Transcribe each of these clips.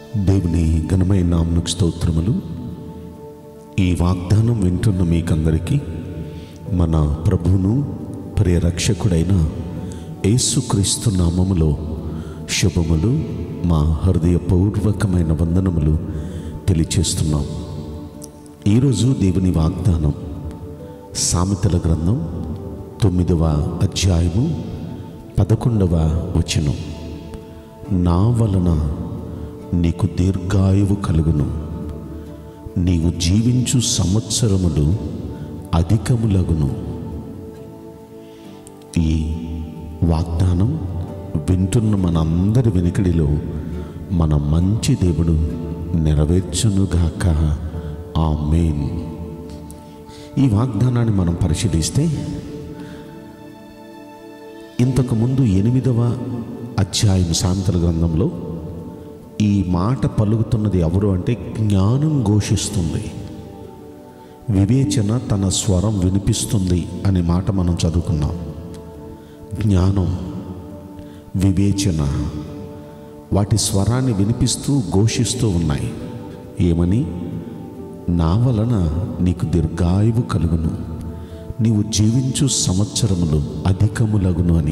దేవుని ఘనమైన నామకు స్తోత్రములు ఈ వాగ్దానం వింటున్న మీకందరికీ మన ప్రభువును ప్రియరక్షకుడైన యేసుక్రీస్తు నామములో శుభములు మా హృదయపూర్వకమైన వందనములు తెలియచేస్తున్నాం ఈరోజు దేవుని వాగ్దానం సామెతల గ్రంథం తొమ్మిదవ అధ్యాయము పదకొండవ వచనం నా వలన నీకు దీర్ఘాయువు కలుగును నీవు జీవించు సంవత్సరములు అధికములగును ఈ వాగ్దానం వింటున్న మనందరి వెనుకడిలో మన మంచి దేవుడు నెరవేర్చునుగాక ఆ మెయిన్ ఈ వాగ్దానాన్ని మనం పరిశీలిస్తే ఇంతకుముందు ఎనిమిదవ అధ్యాయం సాంతల గ్రంథంలో ఈ మాట పలుకుతున్నది ఎవరు అంటే జ్ఞానం ఘోషిస్తుంది వివేచన తన స్వరం వినిపిస్తుంది అనే మాట మనం చదువుకున్నాం జ్ఞానం వివేచన వాటి స్వరాన్ని వినిపిస్తూ ఘోషిస్తూ ఉన్నాయి ఏమని నా వలన నీకు దీర్ఘాయువు కలుగును నీవు జీవించు సంవత్సరములు అధికములగును అని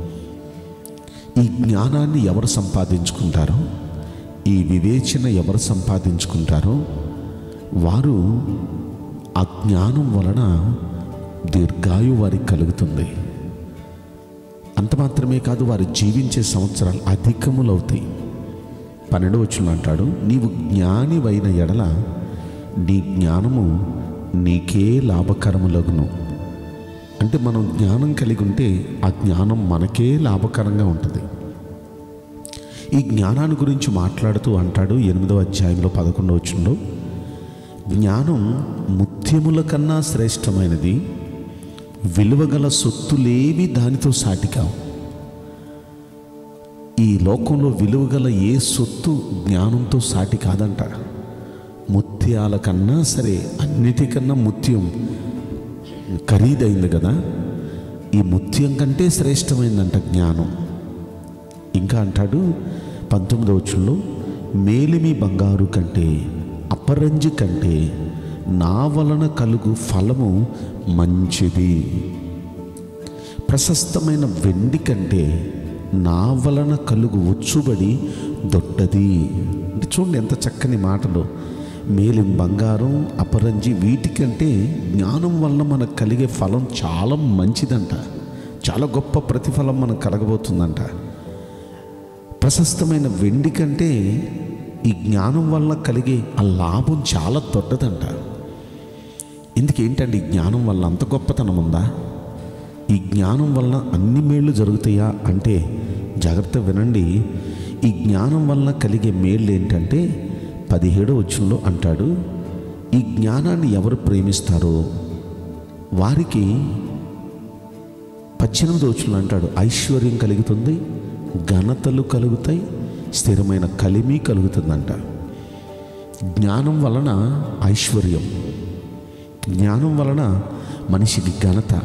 ఈ జ్ఞానాన్ని ఎవరు సంపాదించుకుంటారో ఈ వివేచన ఎవరు సంపాదించుకుంటారో వారు ఆ జ్ఞానం వలన దీర్ఘాయు వారికి కలుగుతుంది అంత మాత్రమే కాదు వారు జీవించే సంవత్సరాలు అధికములవుతాయి పన్నెండు వచ్చిన అంటాడు నీవు జ్ఞానివైన ఎడల నీ జ్ఞానము నీకే లాభకరములగును అంటే మనం జ్ఞానం కలిగి ఉంటే ఆ జ్ఞానం మనకే లాభకరంగా ఉంటుంది ఈ జ్ఞానాన్ని గురించి మాట్లాడుతూ అంటాడు ఎనిమిదవ అధ్యాయంలో పదకొండవ వచ్చంలో జ్ఞానం ముత్యముల కన్నా శ్రేష్టమైనది విలువగల సొత్తులేవి దానితో సాటికావు ఈ లోకంలో విలువగల ఏ సొత్తు జ్ఞానంతో సాటి కాదంట ముత్యాల కన్నా సరే అన్నిటికన్నా ముత్యం ఖరీదైంది కదా ఈ ముత్యం కంటే శ్రేష్టమైందంట జ్ఞానం ఇంకా అంటాడు పంతొమ్మిదవ వచ్చంలో మేలిమి బంగారు కంటే అపరంజి కంటే నా వలన కలుగు ఫలము మంచిది ప్రశస్తమైన వెండి కంటే నా వలన కలుగు వచ్చుబడి దొడ్డది అంటే చూడండి ఎంత చక్కని మాటలు మేలిం బంగారం అపరంజి వీటికంటే జ్ఞానం వలన మనకు కలిగే ఫలం చాలా మంచిదంట చాలా గొప్ప ప్రతిఫలం మనకు కలగబోతుందంట ప్రశస్తమైన వెండి కంటే ఈ జ్ఞానం వల్ల కలిగే ఆ లాభం చాలా దొడ్డదంట ఎందుకేంటండి ఈ జ్ఞానం వల్ల అంత గొప్పతనం ఉందా ఈ జ్ఞానం వల్ల అన్ని మేళ్ళు జరుగుతాయా అంటే జాగ్రత్త వినండి ఈ జ్ఞానం వల్ల కలిగే మేళ్ళు ఏంటంటే పదిహేడో వచ్చంలో అంటాడు ఈ జ్ఞానాన్ని ఎవరు ప్రేమిస్తారో వారికి పద్దెనిమిది వచ్చంలో అంటాడు ఐశ్వర్యం కలుగుతుంది ఘనతలు కలుగుతాయి స్థిరమైన కలిమి కలుగుతుందంట జ్ఞానం వలన ఐశ్వర్యం జ్ఞానం వలన మనిషికి ఘనత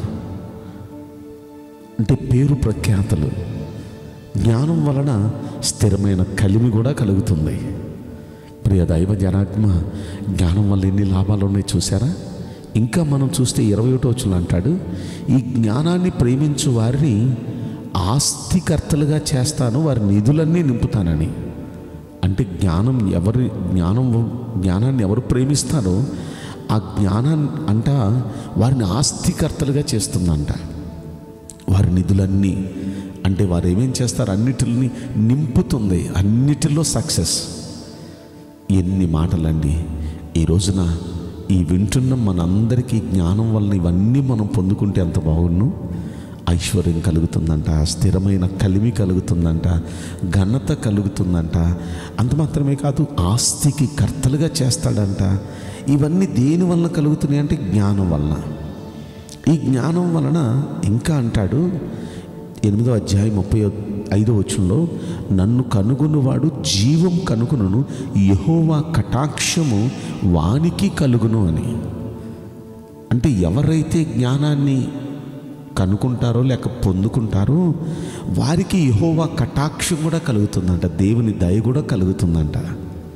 అంటే పేరు ప్రఖ్యాతలు జ్ఞానం వలన స్థిరమైన కలిమి కూడా కలుగుతుంది ప్రియ దైవ జనాత్మ జ్ఞానం వల్ల ఎన్ని లాభాలు ఉన్నాయి చూసారా ఇంకా మనం చూస్తే ఇరవై ఒకటో వచ్చిన అంటాడు ఈ జ్ఞానాన్ని ప్రేమించు వారిని ఆస్తికర్తలుగా చేస్తాను వారి నిధులన్నీ నింపుతానని అంటే జ్ఞానం ఎవరి జ్ఞానం జ్ఞానాన్ని ఎవరు ప్రేమిస్తారో ఆ జ్ఞానాన్ని అంట వారిని ఆస్తికర్తలుగా చేస్తుందంట వారి నిధులన్నీ అంటే వారు ఏమేం చేస్తారు అన్నిటిని నింపుతుంది అన్నిటిలో సక్సెస్ ఎన్ని మాటలండి ఈ రోజున ఈ వింటున్న మనందరికీ జ్ఞానం వలన ఇవన్నీ మనం పొందుకుంటే ఎంత బాగున్ను ఐశ్వర్యం కలుగుతుందంట స్థిరమైన కలిమి కలుగుతుందంట ఘనత కలుగుతుందంట అంత మాత్రమే కాదు ఆస్తికి కర్తలుగా చేస్తాడంట ఇవన్నీ దేని వలన కలుగుతున్నాయి అంటే జ్ఞానం వలన ఈ జ్ఞానం వలన ఇంకా అంటాడు ఎనిమిదో అధ్యాయం ముప్పై ఐదో వచ్చంలో నన్ను కనుగొనువాడు జీవం కనుగొనను యహోవా కటాక్షము వానికి కలుగును అని అంటే ఎవరైతే జ్ఞానాన్ని కనుక్కుంటారో లేక పొందుకుంటారో వారికి యహోవా కటాక్షం కూడా కలుగుతుందంట దేవుని దయ కూడా కలుగుతుందంట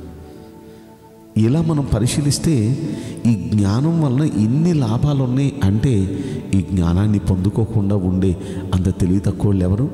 ఇలా మనం పరిశీలిస్తే ఈ జ్ఞానం వలన ఇన్ని లాభాలు ఉన్నాయి అంటే ఈ జ్ఞానాన్ని పొందుకోకుండా ఉండే అంత తెలివి తక్కువ ఎవరు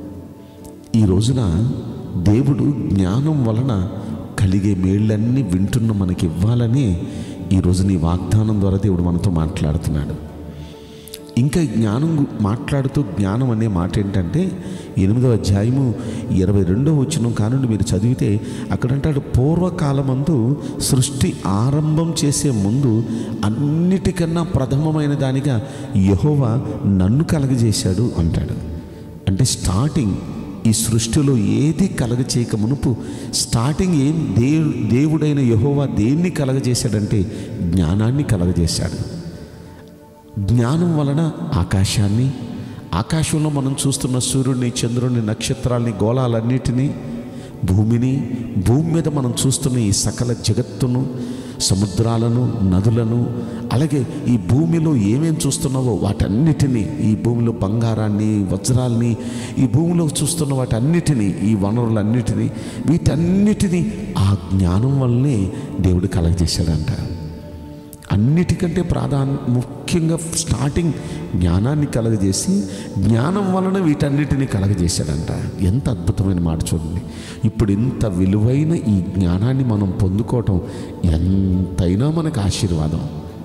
ఈ రోజున దేవుడు జ్ఞానం వలన కలిగే మేళ్ళన్నీ వింటున్న మనకి ఇవ్వాలని ఈరోజు నీ వాగ్దానం ద్వారా దేవుడు మనతో మాట్లాడుతున్నాడు ఇంకా జ్ఞానం గు- మాట్లాడుతూ జ్ఞానం అనే మాట ఏంటంటే ఎనిమిదవ అధ్యాయము ఇరవై రెండవ వచ్చిన కానుండి మీరు చదివితే అక్కడ అంటాడు పూర్వకాలమందు సృష్టి ఆరంభం చేసే ముందు అన్నిటికన్నా ప్రథమమైన దానిగా యహోవా నన్ను కలగజేశాడు అంటాడు అంటే స్టార్టింగ్ ఈ సృష్టిలో ఏది కలగచేయక మునుపు స్టార్టింగ్ ఏం దేవు దేవుడైన యహోవా దేన్ని కలగజేశాడంటే జ్ఞానాన్ని కలగజేశాడు జ్ఞానం వలన ఆకాశాన్ని ఆకాశంలో మనం చూస్తున్న సూర్యుడిని చంద్రుడిని నక్షత్రాల్ని గోళాలన్నిటినీ భూమిని భూమి మీద మనం చూస్తున్న ఈ సకల జగత్తును సముద్రాలను నదులను అలాగే ఈ భూమిలో ఏమేం చూస్తున్నావో వాటన్నిటినీ ఈ భూమిలో బంగారాన్ని వజ్రాల్ని ఈ భూమిలో చూస్తున్న వాటన్నిటినీ ఈ వనరులన్నిటినీ వీటన్నిటినీ ఆ జ్ఞానం వల్లనే దేవుడు కలగజేశాడంట అన్నిటికంటే ప్రాధాన్య ముఖ్యంగా స్టార్టింగ్ జ్ఞానాన్ని కలగజేసి జ్ఞానం వలన వీటన్నిటిని కలగజేశాడంట ఎంత అద్భుతమైన మాట చూడండి ఇప్పుడు ఇంత విలువైన ఈ జ్ఞానాన్ని మనం పొందుకోవటం ఎంతైనా మనకు ఆశీర్వాదం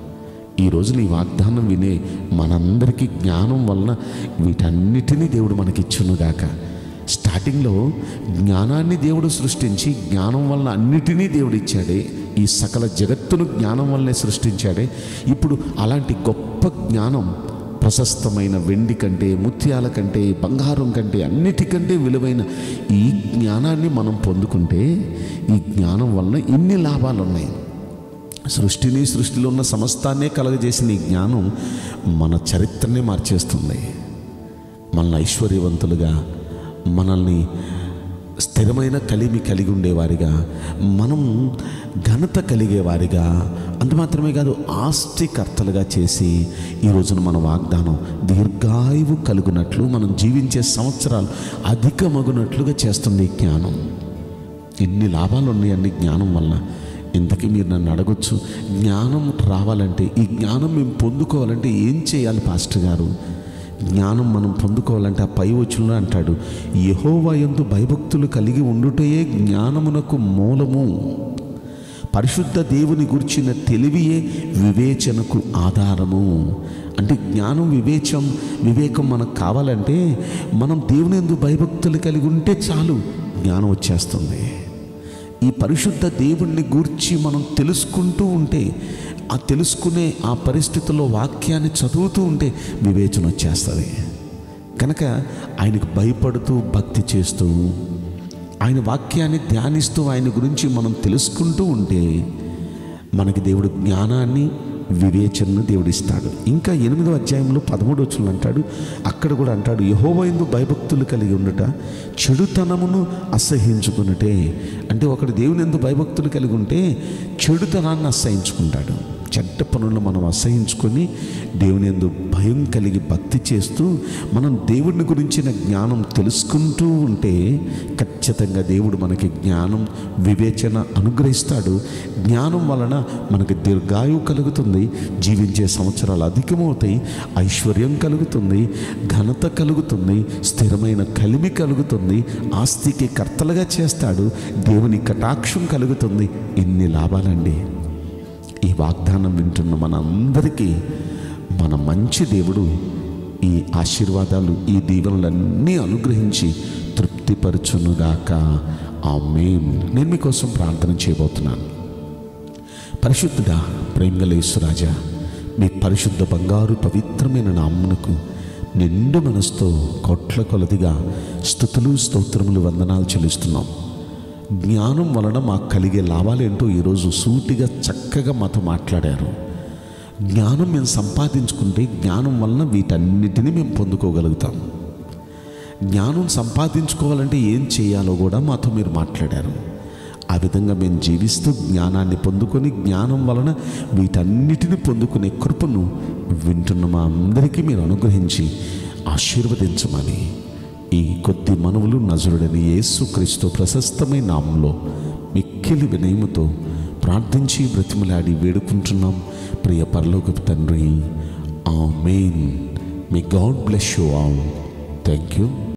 ఈ రోజు నీ వాగ్దానం వినే మనందరికీ జ్ఞానం వలన వీటన్నిటినీ దేవుడు మనకిచ్చునుగాక స్టార్టింగ్లో జ్ఞానాన్ని దేవుడు సృష్టించి జ్ఞానం వలన అన్నిటినీ దేవుడు ఇచ్చాడే ఈ సకల జగత్తును జ్ఞానం వల్లనే సృష్టించాడే ఇప్పుడు అలాంటి గొప్ప జ్ఞానం ప్రశస్తమైన వెండి కంటే ముత్యాల కంటే బంగారం కంటే అన్నిటికంటే విలువైన ఈ జ్ఞానాన్ని మనం పొందుకుంటే ఈ జ్ఞానం వలన ఇన్ని లాభాలు ఉన్నాయి సృష్టిని సృష్టిలో ఉన్న సమస్తాన్నే కలగజేసిన ఈ జ్ఞానం మన చరిత్రనే మార్చేస్తుంది మనల్ని ఐశ్వర్యవంతులుగా మనల్ని స్థిరమైన కలిమి కలిగి ఉండేవారిగా మనం ఘనత కలిగేవారిగా అంత మాత్రమే కాదు ఆస్తికర్తలుగా చేసి ఈ రోజున మన వాగ్దానం దీర్ఘాయువు కలుగునట్లు మనం జీవించే సంవత్సరాలు అధికమగునట్లుగా చేస్తుంది ఈ జ్ఞానం ఎన్ని లాభాలు ఉన్నాయండి జ్ఞానం వల్ల ఇంతకీ మీరు నన్ను అడగొచ్చు జ్ఞానం రావాలంటే ఈ జ్ఞానం మేము పొందుకోవాలంటే ఏం చేయాలి పాస్టర్ గారు జ్ఞానం మనం పొందుకోవాలంటే ఆ పై వచ్చులో అంటాడు యహోవా యందు భయభక్తులు కలిగి ఉండుటయే జ్ఞానమునకు మూలము పరిశుద్ధ దేవుని గుర్చిన తెలివియే వివేచనకు ఆధారము అంటే జ్ఞానం వివేచం వివేకం మనకు కావాలంటే మనం దేవుని ఎందు భయభక్తులు కలిగి ఉంటే చాలు జ్ఞానం వచ్చేస్తుంది ఈ పరిశుద్ధ దేవుణ్ణి గూర్చి మనం తెలుసుకుంటూ ఉంటే ఆ తెలుసుకునే ఆ పరిస్థితుల్లో వాక్యాన్ని చదువుతూ ఉంటే వివేచన వచ్చేస్తుంది కనుక ఆయనకు భయపడుతూ భక్తి చేస్తూ ఆయన వాక్యాన్ని ధ్యానిస్తూ ఆయన గురించి మనం తెలుసుకుంటూ ఉంటే మనకి దేవుడు జ్ఞానాన్ని వివేచనను దేవుడిస్తాడు ఇంకా ఎనిమిదో అధ్యాయంలో పదమూడు వచ్చులు అంటాడు అక్కడ కూడా అంటాడు యహోవైందు భయభక్తులు కలిగి ఉండుట చెడుతనమును అసహించుకున్నటే అంటే ఒకడు దేవుని ఎందు భయభక్తులు కలిగి ఉంటే చెడుతనాన్ని అసహించుకుంటాడు చెడ్డ పనులను మనం అసహించుకొని దేవుని ఎందు భయం కలిగి భక్తి చేస్తూ మనం దేవుడిని గురించిన జ్ఞానం తెలుసుకుంటూ ఉంటే ఖచ్చితంగా దేవుడు మనకి జ్ఞానం వివేచన అనుగ్రహిస్తాడు జ్ఞానం వలన మనకి దీర్ఘాయువు కలుగుతుంది జీవించే సంవత్సరాలు అధికమవుతాయి ఐశ్వర్యం కలుగుతుంది ఘనత కలుగుతుంది స్థిరమైన కలిమి కలుగుతుంది ఆస్తికి కర్తలుగా చేస్తాడు దేవుని కటాక్షం కలుగుతుంది ఇన్ని లాభాలండి ఈ వాగ్దానం వింటున్న మనందరికీ మన మంచి దేవుడు ఈ ఆశీర్వాదాలు ఈ దీవెనలన్నీ అనుగ్రహించి తృప్తిపరచునుగాక ఆ మెయిన్ నేను మీకోసం ప్రార్థన చేయబోతున్నాను పరిశుద్ధుడా ప్రేమలేశ్వరాజా మీ పరిశుద్ధ బంగారు పవిత్రమైన నామ్మునకు నిండు మనసుతో కోట్ల కొలదిగా స్థుతులు స్తోత్రములు వందనాలు చెల్లిస్తున్నాం జ్ఞానం వలన మాకు కలిగే లాభాలేంటో ఈరోజు సూటిగా చక్కగా మాతో మాట్లాడారు జ్ఞానం మేము సంపాదించుకుంటే జ్ఞానం వలన వీటన్నిటిని మేము పొందుకోగలుగుతాం జ్ఞానం సంపాదించుకోవాలంటే ఏం చేయాలో కూడా మాతో మీరు మాట్లాడారు ఆ విధంగా మేము జీవిస్తూ జ్ఞానాన్ని పొందుకొని జ్ఞానం వలన వీటన్నిటిని పొందుకునే కృపను వింటున్న మా అందరికీ మీరు అనుగ్రహించి ఆశీర్వదించమని ఈ కొద్ది మనవులు నజరుడని యేసుక్రీస్తు ప్రశస్తమైన నామంలో మిక్కిలి వినయముతో ప్రార్థించి బ్రతిమలాడి వేడుకుంటున్నాం ప్రియ పరలోకపు తండ్రి ఆ మెయిన్ మీ God bless you all thank you